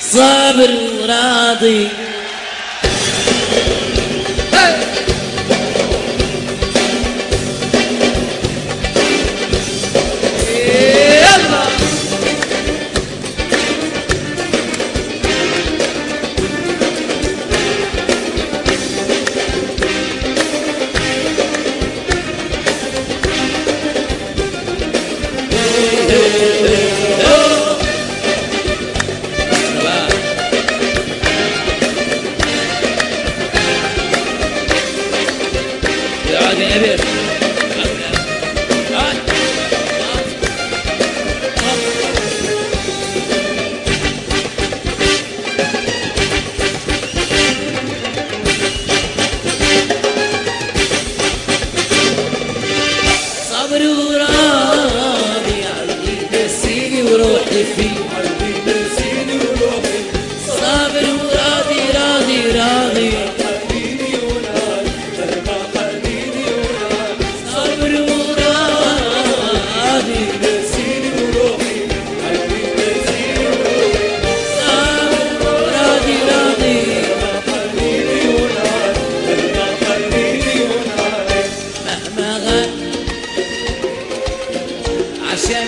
صابر وراضي يلا يقعد يا أمير يقعد. صبر وراضي عقلي نسيني وروحي فيه صابر وراضي راضي راضي صبر وراضي صابر وراضي راضي مهما غاب عشان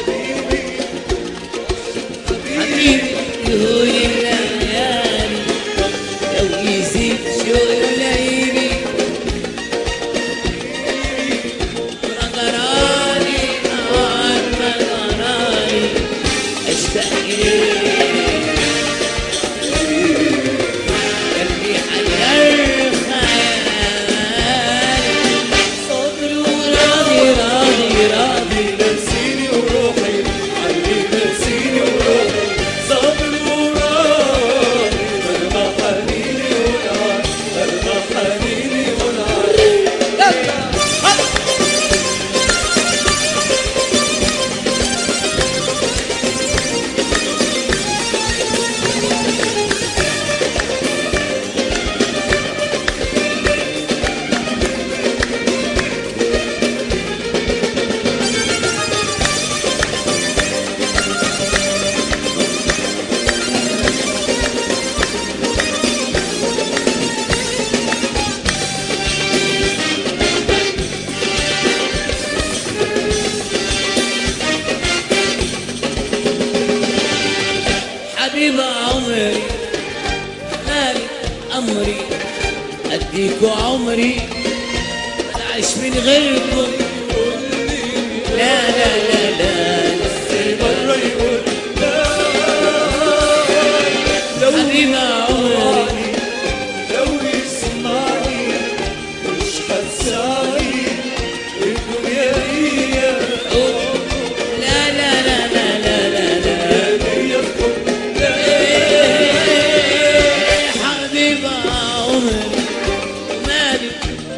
حبيبي يهون الليالي لو يزيد شوي ليلي غراني نهار ما غراني اشتاق اليك قلبي حير خيالي صبر وراضي راضي راضي حبيب عمري مالي أمري أديكوا عمري أعيش من غيركم لا لا لا لا حبيب عمري لا لا لا لا لا لا لا إيه، حبيب عمري مالي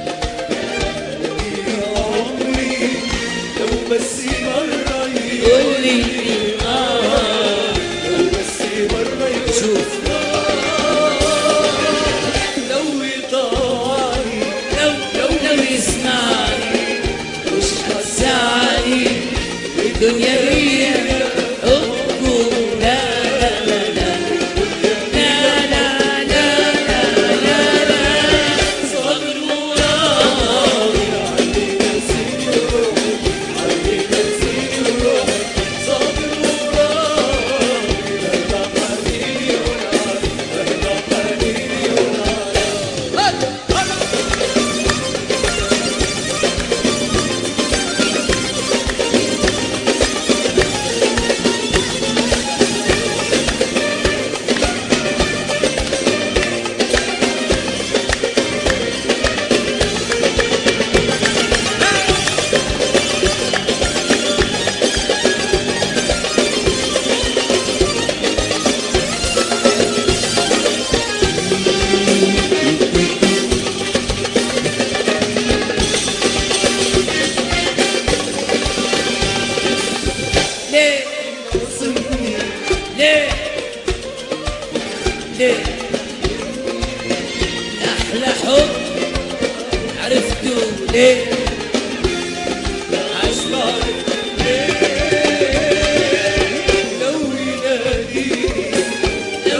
بس مرة قول لي آه بس مرة شوف لو يطاعني لو لو لو يسمعني وش حساني الدنيا هي حبه لا لا لا لا لا لا لا لا لا لا صبر وراضي ليه ليه ليه أحلى حب عرفته ليه لو يناديني لو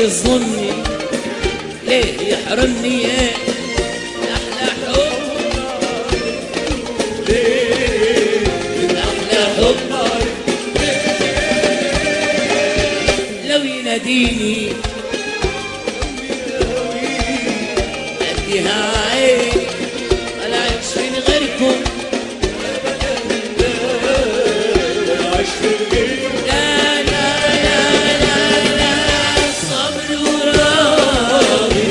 يظلمني ليه يحرمني يا احلى حب احلى حب لو يناديني اديها عين طلعت من غيركم لا لا لا لا لا صبر وراضي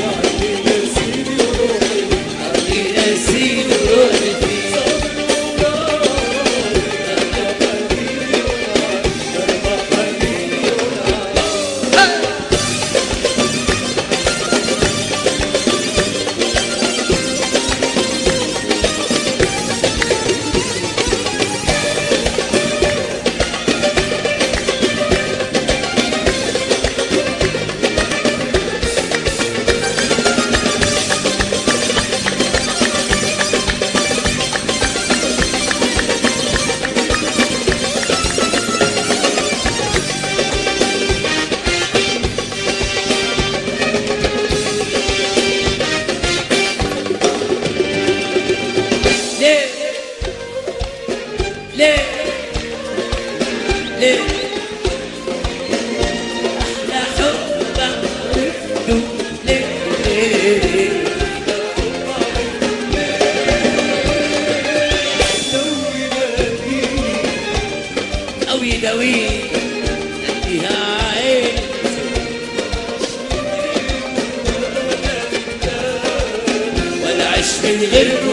نسيب روحي ليه ليه ليه أحلى حب عرفته ليه أو يداوي أديها عين ولا عش من غيركم